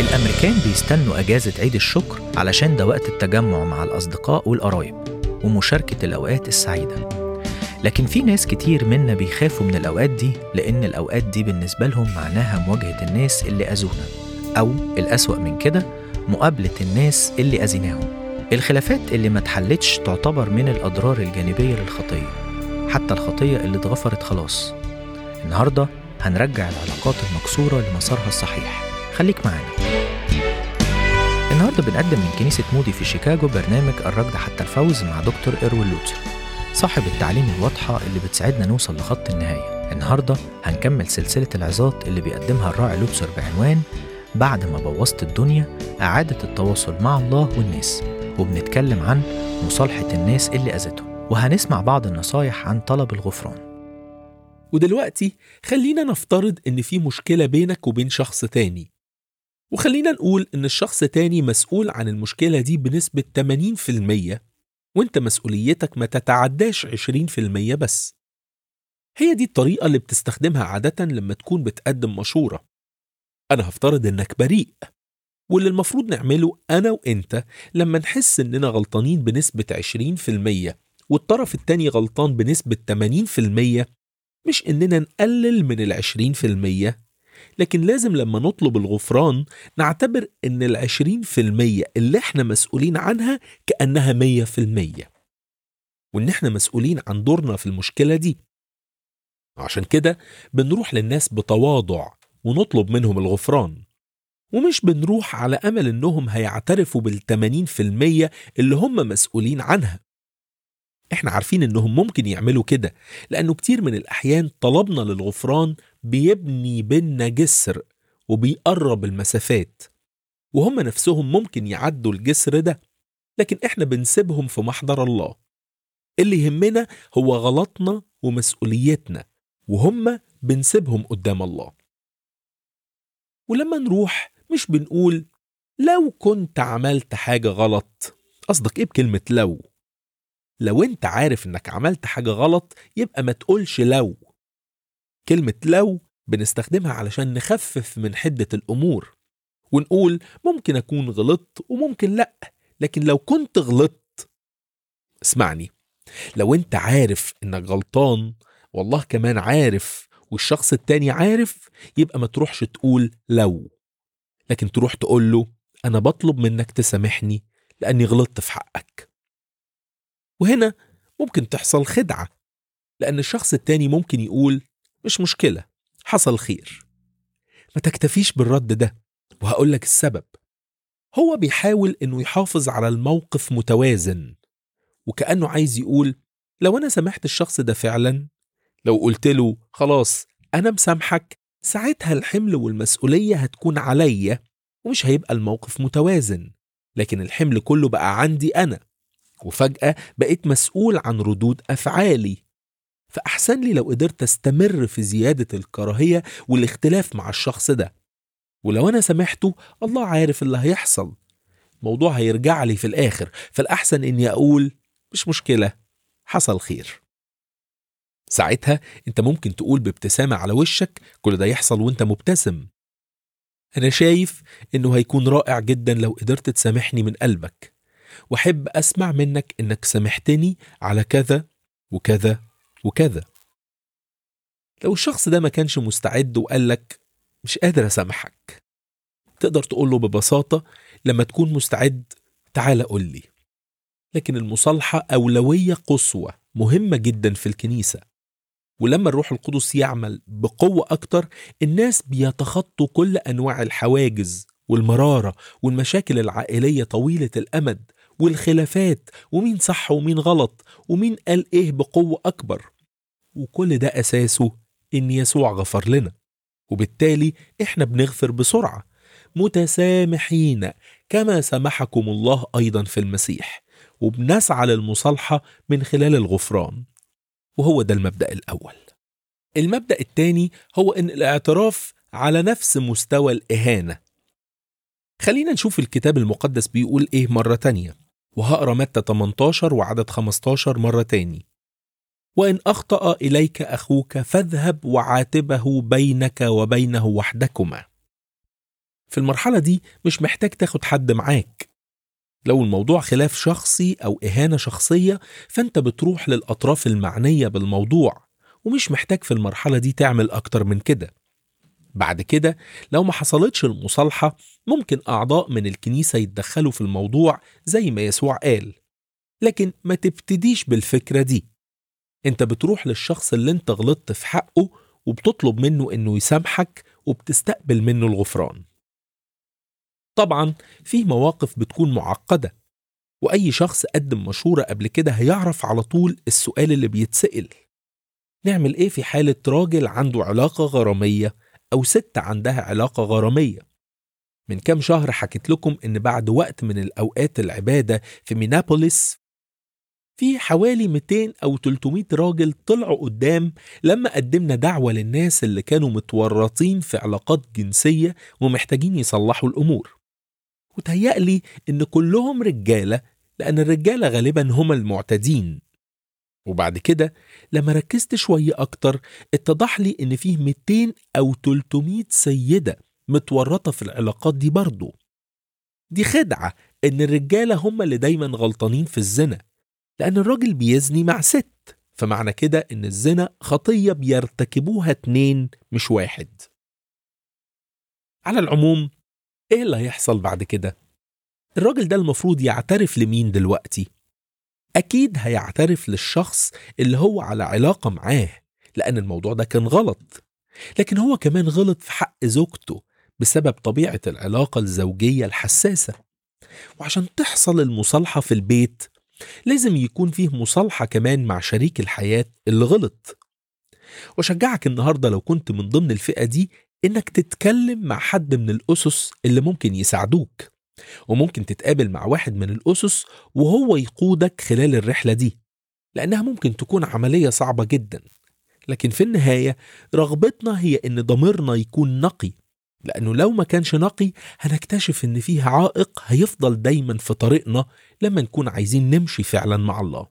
الأمريكان بيستنوا أجازة عيد الشكر علشان ده وقت التجمع مع الأصدقاء والقرايب ومشاركة الأوقات السعيدة لكن في ناس كتير منا بيخافوا من الأوقات دي لأن الأوقات دي بالنسبة لهم معناها مواجهة الناس اللي أذونا أو الأسوأ من كده مقابلة الناس اللي أذيناهم الخلافات اللي ما اتحلتش تعتبر من الأضرار الجانبية للخطية حتى الخطية اللي اتغفرت خلاص النهاردة هنرجع العلاقات المكسورة لمسارها الصحيح خليك معانا النهارده بنقدم من كنيسة مودي في شيكاغو برنامج الركض حتى الفوز مع دكتور إروين لوتر صاحب التعليم الواضحة اللي بتساعدنا نوصل لخط النهاية النهارده هنكمل سلسلة العظات اللي بيقدمها الراعي لوتسر بعنوان بعد ما بوظت الدنيا إعادة التواصل مع الله والناس وبنتكلم عن مصالحة الناس اللي أذتهم وهنسمع بعض النصايح عن طلب الغفران ودلوقتي خلينا نفترض إن في مشكلة بينك وبين شخص تاني وخلينا نقول إن الشخص تاني مسؤول عن المشكلة دي بنسبة 80% وإنت مسؤوليتك ما تتعداش 20% بس هي دي الطريقة اللي بتستخدمها عادة لما تكون بتقدم مشورة أنا هفترض إنك بريء واللي المفروض نعمله أنا وإنت لما نحس إننا غلطانين بنسبة 20% والطرف التاني غلطان بنسبة 80% مش إننا نقلل من العشرين في المية لكن لازم لما نطلب الغفران نعتبر إن العشرين في المية اللي إحنا مسؤولين عنها كأنها مية في المية وإن إحنا مسؤولين عن دورنا في المشكلة دي عشان كده بنروح للناس بتواضع ونطلب منهم الغفران ومش بنروح على أمل إنهم هيعترفوا بالتمانين في المية اللي هم مسؤولين عنها احنا عارفين انهم ممكن يعملوا كده لانه كتير من الاحيان طلبنا للغفران بيبني بينا جسر وبيقرب المسافات وهم نفسهم ممكن يعدوا الجسر ده لكن احنا بنسيبهم في محضر الله اللي يهمنا هو غلطنا ومسؤوليتنا وهم بنسيبهم قدام الله ولما نروح مش بنقول لو كنت عملت حاجة غلط قصدك ايه بكلمة لو لو انت عارف انك عملت حاجة غلط يبقى ما تقولش لو كلمة لو بنستخدمها علشان نخفف من حدة الأمور ونقول ممكن أكون غلطت وممكن لأ لكن لو كنت غلطت اسمعني لو انت عارف انك غلطان والله كمان عارف والشخص التاني عارف يبقى ما تروحش تقول لو لكن تروح تقول له أنا بطلب منك تسامحني لأني غلطت في حقك وهنا ممكن تحصل خدعة لأن الشخص التاني ممكن يقول مش مشكلة حصل خير ما تكتفيش بالرد ده وهقول لك السبب هو بيحاول انه يحافظ على الموقف متوازن وكأنه عايز يقول لو انا سامحت الشخص ده فعلا لو قلت له خلاص انا مسامحك ساعتها الحمل والمسؤولية هتكون عليا ومش هيبقى الموقف متوازن لكن الحمل كله بقى عندي انا وفجأة بقيت مسؤول عن ردود أفعالي فأحسن لي لو قدرت أستمر في زيادة الكراهية والاختلاف مع الشخص ده ولو أنا سامحته الله عارف اللي هيحصل الموضوع هيرجع لي في الآخر فالأحسن إني أقول مش مشكلة حصل خير ساعتها انت ممكن تقول بابتسامة على وشك كل ده يحصل وانت مبتسم أنا شايف إنه هيكون رائع جدا لو قدرت تسامحني من قلبك واحب اسمع منك انك سامحتني على كذا وكذا وكذا لو الشخص ده ما كانش مستعد وقال لك مش قادر اسامحك تقدر تقول له ببساطة لما تكون مستعد تعال قول لي لكن المصالحة أولوية قصوى مهمة جدا في الكنيسة ولما الروح القدس يعمل بقوة أكتر الناس بيتخطوا كل أنواع الحواجز والمرارة والمشاكل العائلية طويلة الأمد والخلافات ومين صح ومين غلط ومين قال ايه بقوة أكبر وكل ده أساسه إن يسوع غفر لنا وبالتالي إحنا بنغفر بسرعة متسامحين كما سمحكم الله أيضا في المسيح وبنسعى للمصالحة من خلال الغفران وهو ده المبدأ الأول المبدأ الثاني هو إن الاعتراف على نفس مستوى الإهانة خلينا نشوف الكتاب المقدس بيقول إيه مرة تانية وهقرا متى 18 وعدد 15 مرة تاني وإن أخطأ إليك أخوك فاذهب وعاتبه بينك وبينه وحدكما في المرحلة دي مش محتاج تاخد حد معاك لو الموضوع خلاف شخصي أو إهانة شخصية فأنت بتروح للأطراف المعنية بالموضوع ومش محتاج في المرحلة دي تعمل أكتر من كده بعد كده لو ما حصلتش المصالحة ممكن أعضاء من الكنيسة يتدخلوا في الموضوع زي ما يسوع قال لكن ما تبتديش بالفكرة دي انت بتروح للشخص اللي انت غلطت في حقه وبتطلب منه انه يسامحك وبتستقبل منه الغفران طبعا في مواقف بتكون معقدة وأي شخص قدم مشورة قبل كده هيعرف على طول السؤال اللي بيتسأل نعمل إيه في حالة راجل عنده علاقة غرامية أو ست عندها علاقة غرامية من كام شهر حكيت لكم إن بعد وقت من الأوقات العبادة في مينابوليس في حوالي 200 أو 300 راجل طلعوا قدام لما قدمنا دعوة للناس اللي كانوا متورطين في علاقات جنسية ومحتاجين يصلحوا الأمور وتهيألي إن كلهم رجالة لأن الرجالة غالبا هم المعتدين وبعد كده لما ركزت شوية أكتر اتضح لي إن فيه 200 أو 300 سيدة متورطة في العلاقات دي برضه دي خدعة إن الرجالة هم اللي دايما غلطانين في الزنا لأن الراجل بيزني مع ست فمعنى كده إن الزنا خطية بيرتكبوها اتنين مش واحد على العموم إيه اللي هيحصل بعد كده؟ الراجل ده المفروض يعترف لمين دلوقتي؟ أكيد هيعترف للشخص اللي هو على علاقة معاه لأن الموضوع ده كان غلط لكن هو كمان غلط في حق زوجته بسبب طبيعة العلاقة الزوجية الحساسة وعشان تحصل المصالحة في البيت لازم يكون فيه مصالحة كمان مع شريك الحياة اللي غلط وشجعك النهاردة لو كنت من ضمن الفئة دي إنك تتكلم مع حد من الأسس اللي ممكن يساعدوك وممكن تتقابل مع واحد من الأسس وهو يقودك خلال الرحلة دي لأنها ممكن تكون عملية صعبة جدا لكن في النهاية رغبتنا هي إن ضميرنا يكون نقي لأنه لو ما كانش نقي هنكتشف إن فيه عائق هيفضل دايما في طريقنا لما نكون عايزين نمشي فعلا مع الله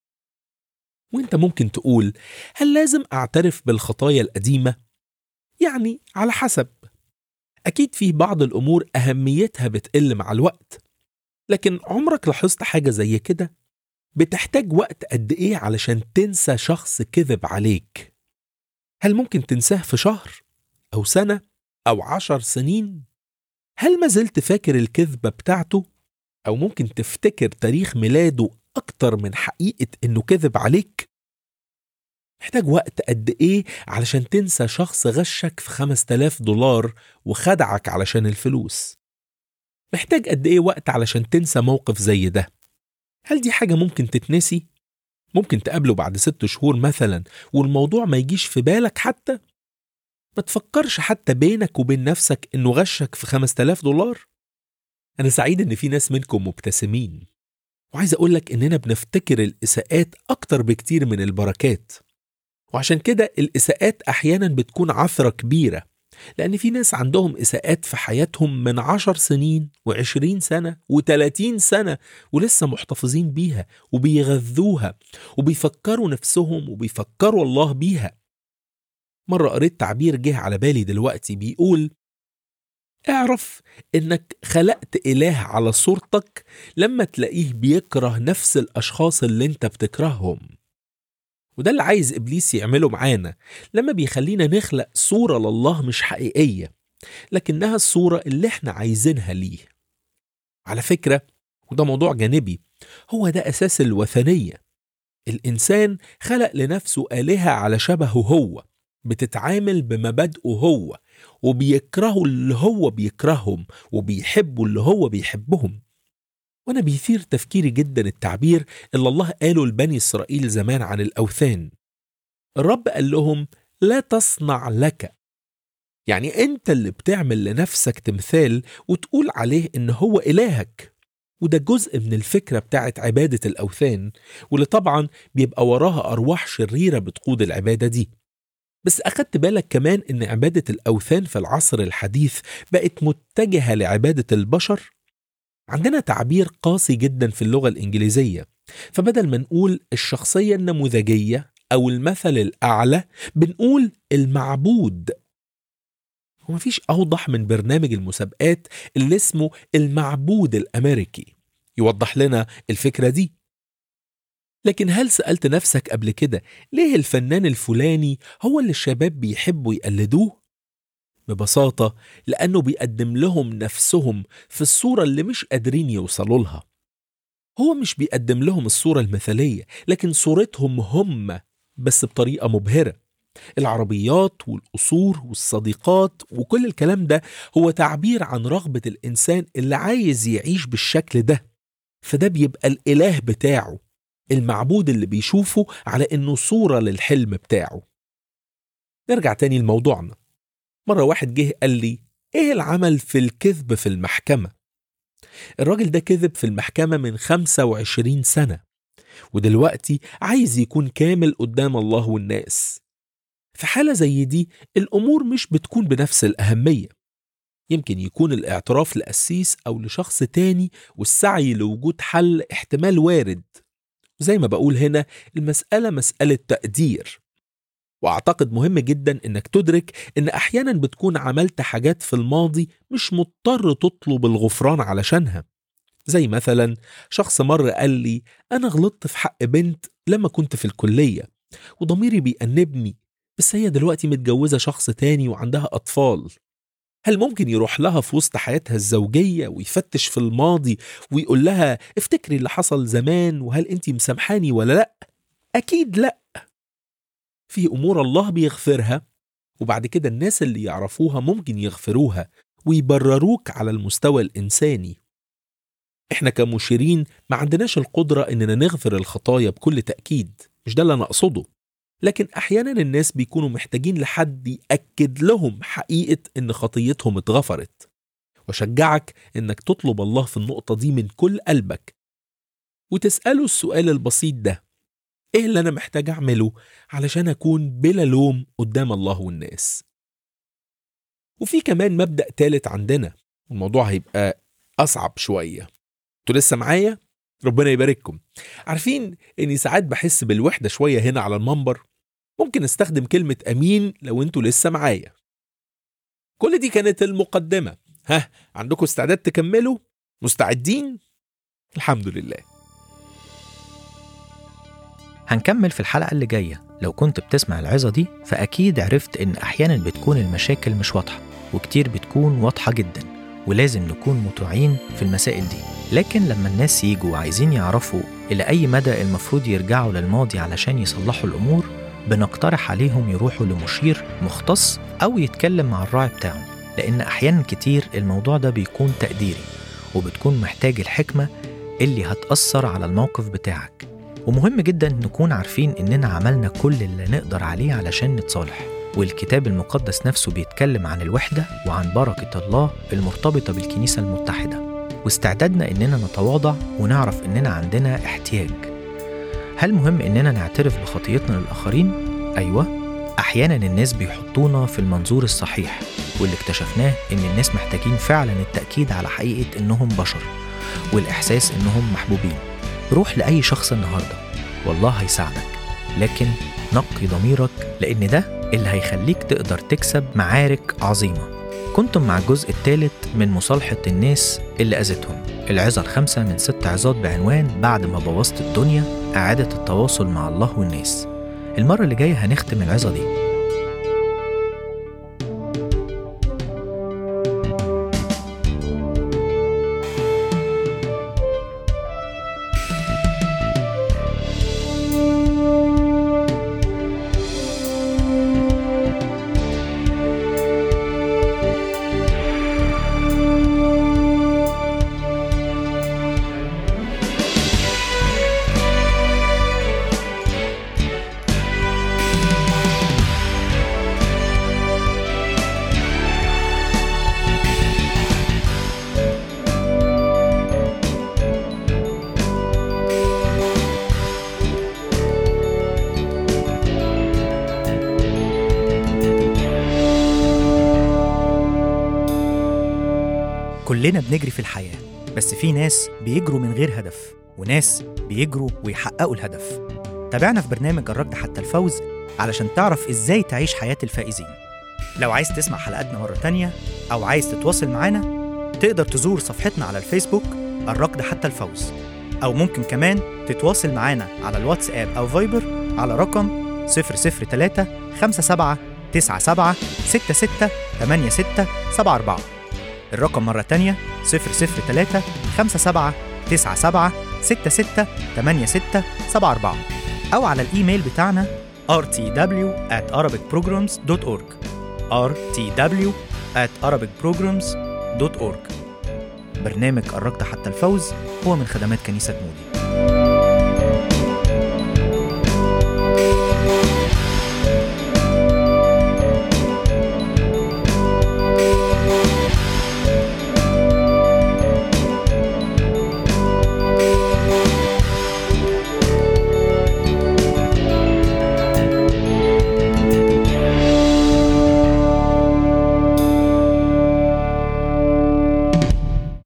وانت ممكن تقول هل لازم أعترف بالخطايا القديمة؟ يعني على حسب أكيد في بعض الأمور أهميتها بتقل مع الوقت لكن عمرك لاحظت حاجة زي كده؟ بتحتاج وقت قد إيه علشان تنسى شخص كذب عليك؟ هل ممكن تنساه في شهر؟ أو سنة؟ أو عشر سنين؟ هل ما زلت فاكر الكذبة بتاعته؟ أو ممكن تفتكر تاريخ ميلاده أكتر من حقيقة إنه كذب عليك؟ محتاج وقت قد إيه علشان تنسى شخص غشك في 5000 دولار وخدعك علشان الفلوس؟ محتاج قد إيه وقت علشان تنسى موقف زي ده؟ هل دي حاجة ممكن تتنسي؟ ممكن تقابله بعد ست شهور مثلا والموضوع ما يجيش في بالك حتى؟ ما تفكرش حتى بينك وبين نفسك إنه غشك في 5000 دولار؟ أنا سعيد إن في ناس منكم مبتسمين وعايز أقولك إننا بنفتكر الإساءات أكتر بكتير من البركات وعشان كده الإساءات أحيانا بتكون عثرة كبيرة لأن في ناس عندهم إساءات في حياتهم من عشر سنين وعشرين سنة وتلاتين سنة ولسه محتفظين بيها وبيغذوها وبيفكروا نفسهم وبيفكروا الله بيها مرة قريت تعبير جه على بالي دلوقتي بيقول اعرف انك خلقت اله على صورتك لما تلاقيه بيكره نفس الاشخاص اللي انت بتكرههم وده اللي عايز ابليس يعمله معانا لما بيخلينا نخلق صوره لله مش حقيقيه لكنها الصوره اللي احنا عايزينها ليه على فكره وده موضوع جانبي هو ده اساس الوثنيه الانسان خلق لنفسه الهه على شبهه هو بتتعامل بمبادئه هو وبيكرهوا اللي هو بيكرههم وبيحبوا اللي هو بيحبهم وانا بيثير تفكيري جدا التعبير اللي الله قاله لبني اسرائيل زمان عن الاوثان الرب قال لهم لا تصنع لك يعني انت اللي بتعمل لنفسك تمثال وتقول عليه ان هو الهك وده جزء من الفكره بتاعت عباده الاوثان واللي طبعا بيبقى وراها ارواح شريره بتقود العباده دي بس أخدت بالك كمان إن عبادة الأوثان في العصر الحديث بقت متجهة لعبادة البشر؟ عندنا تعبير قاسي جدا في اللغة الإنجليزية فبدل ما نقول الشخصية النموذجية أو المثل الأعلى بنقول المعبود ومفيش أوضح من برنامج المسابقات اللي اسمه المعبود الأمريكي يوضح لنا الفكرة دي لكن هل سألت نفسك قبل كده ليه الفنان الفلاني هو اللي الشباب بيحبوا يقلدوه؟ ببساطة لأنه بيقدم لهم نفسهم في الصورة اللي مش قادرين يوصلوا لها هو مش بيقدم لهم الصورة المثالية لكن صورتهم هم بس بطريقة مبهرة العربيات والقصور والصديقات وكل الكلام ده هو تعبير عن رغبة الإنسان اللي عايز يعيش بالشكل ده فده بيبقى الإله بتاعه المعبود اللي بيشوفه على إنه صورة للحلم بتاعه نرجع تاني لموضوعنا مرة واحد جه قال لي إيه العمل في الكذب في المحكمة؟ الراجل ده كذب في المحكمة من 25 سنة ودلوقتي عايز يكون كامل قدام الله والناس في حالة زي دي الأمور مش بتكون بنفس الأهمية يمكن يكون الاعتراف لقسيس أو لشخص تاني والسعي لوجود حل احتمال وارد زي ما بقول هنا المسألة مسألة تقدير واعتقد مهم جدا انك تدرك ان احيانا بتكون عملت حاجات في الماضي مش مضطر تطلب الغفران علشانها زي مثلا شخص مرة قال لي انا غلطت في حق بنت لما كنت في الكلية وضميري بيأنبني بس هي دلوقتي متجوزة شخص تاني وعندها أطفال هل ممكن يروح لها في وسط حياتها الزوجية ويفتش في الماضي ويقول لها افتكري اللي حصل زمان وهل انت مسامحاني ولا لأ؟ أكيد لأ في أمور الله بيغفرها وبعد كده الناس اللي يعرفوها ممكن يغفروها ويبرروك على المستوى الإنساني احنا كمشيرين ما عندناش القدرة اننا نغفر الخطايا بكل تأكيد مش ده اللي انا اقصده لكن احيانا الناس بيكونوا محتاجين لحد يأكد لهم حقيقة ان خطيتهم اتغفرت وشجعك انك تطلب الله في النقطة دي من كل قلبك وتسأله السؤال البسيط ده ايه اللي انا محتاج اعمله علشان اكون بلا لوم قدام الله والناس وفي كمان مبدأ تالت عندنا الموضوع هيبقى أصعب شوية انتوا لسه معايا؟ ربنا يبارككم عارفين اني ساعات بحس بالوحدة شوية هنا على المنبر ممكن استخدم كلمة أمين لو انتوا لسه معايا كل دي كانت المقدمة ها عندكم استعداد تكملوا؟ مستعدين؟ الحمد لله هنكمل في الحلقة اللي جاية لو كنت بتسمع العظة دي فأكيد عرفت إن أحيانا بتكون المشاكل مش واضحة وكتير بتكون واضحة جدا ولازم نكون مطوعين في المسائل دي لكن لما الناس يجوا عايزين يعرفوا إلى أي مدى المفروض يرجعوا للماضي علشان يصلحوا الأمور بنقترح عليهم يروحوا لمشير مختص أو يتكلم مع الراعي بتاعهم لأن أحيانا كتير الموضوع ده بيكون تقديري وبتكون محتاج الحكمة اللي هتأثر على الموقف بتاعك ومهم جدا نكون عارفين إننا عملنا كل اللي نقدر عليه علشان نتصالح والكتاب المقدس نفسه بيتكلم عن الوحدة وعن بركة الله المرتبطة بالكنيسة المتحدة واستعدادنا إننا نتواضع ونعرف إننا عندنا احتياج هل مهم إننا نعترف بخطيتنا للآخرين؟ أيوة أحيانا الناس بيحطونا في المنظور الصحيح واللي اكتشفناه إن الناس محتاجين فعلا التأكيد على حقيقة إنهم بشر والإحساس إنهم محبوبين روح لأي شخص النهاردة والله هيساعدك لكن نقي ضميرك لأن ده اللي هيخليك تقدر تكسب معارك عظيمة كنتم مع الجزء الثالث من مصالحة الناس اللي أذتهم العظة الخامسة من ست عظات بعنوان بعد ما بوظت الدنيا إعادة التواصل مع الله والناس المرة اللي جاية هنختم العظة دي كلنا بنجري في الحياة بس في ناس بيجروا من غير هدف وناس بيجروا ويحققوا الهدف تابعنا في برنامج الركض حتى الفوز علشان تعرف ازاي تعيش حياة الفائزين لو عايز تسمع حلقاتنا مرة تانية أو عايز تتواصل معانا تقدر تزور صفحتنا على الفيسبوك الركض حتى الفوز أو ممكن كمان تتواصل معانا على الواتساب أو فايبر على رقم 003 57 97 66 86 74 الرقم مرة تانية 003 57 97 66 86 74 أو على الإيميل بتاعنا rtw at arabicprograms.org rtw at arabicprograms.org برنامج قربت حتى الفوز هو من خدمات كنيسة مودي